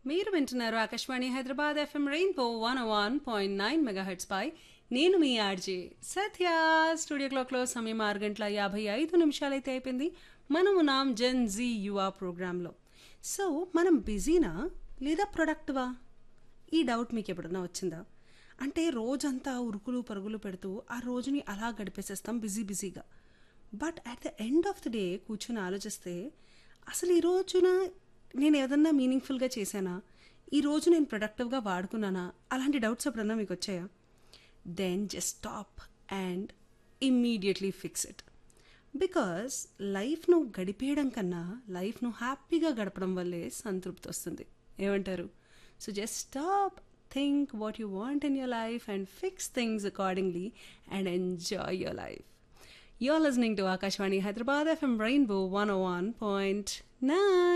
మీరు వింటున్నారు Akashvani Hyderabad FM rainbow one one point nine megahertz పై నేను మీ ఆర్జే సత్య స్టూడియో క్లాక్లో సమయం ఆరు గంటల యాభై ఐదు నిమిషాలైతే అయిపోయింది మనం ఉన్నాం జెన్ జీ యువా ప్రోగ్రాంలో సో మనం బిజీనా లేదా ప్రొడక్టివా ఈ డౌట్ మీకు ఎప్పుడన్నా వచ్చిందా అంటే రోజంతా ఉరుకులు పరుగులు పెడుతూ ఆ రోజుని అలా గడిపేసేస్తాం బిజీ బిజీగా but at the end of the day కూర్చొని ఆలోచిస్తే అసలు ఈ రోజున నేను ఏదన్నా మీనింగ్ఫుల్గా చేశానా ఈ రోజు నేను ప్రొడక్టివ్గా వాడుకున్నానా అలాంటి డౌట్స్ ఎప్పుడన్నా మీకు వచ్చాయా then just stop and immediately fix it because లైఫ్ను గడిపేయడం కన్నా లైఫ్ను హ్యాపీగా గడపడం వల్లే సంతృప్తి వస్తుంది ఏమంటారు so just stop think what you want in your life and fix things accordingly and enjoy your life You're listening to Akashwani Hyderabad FM Rainbow 101.9.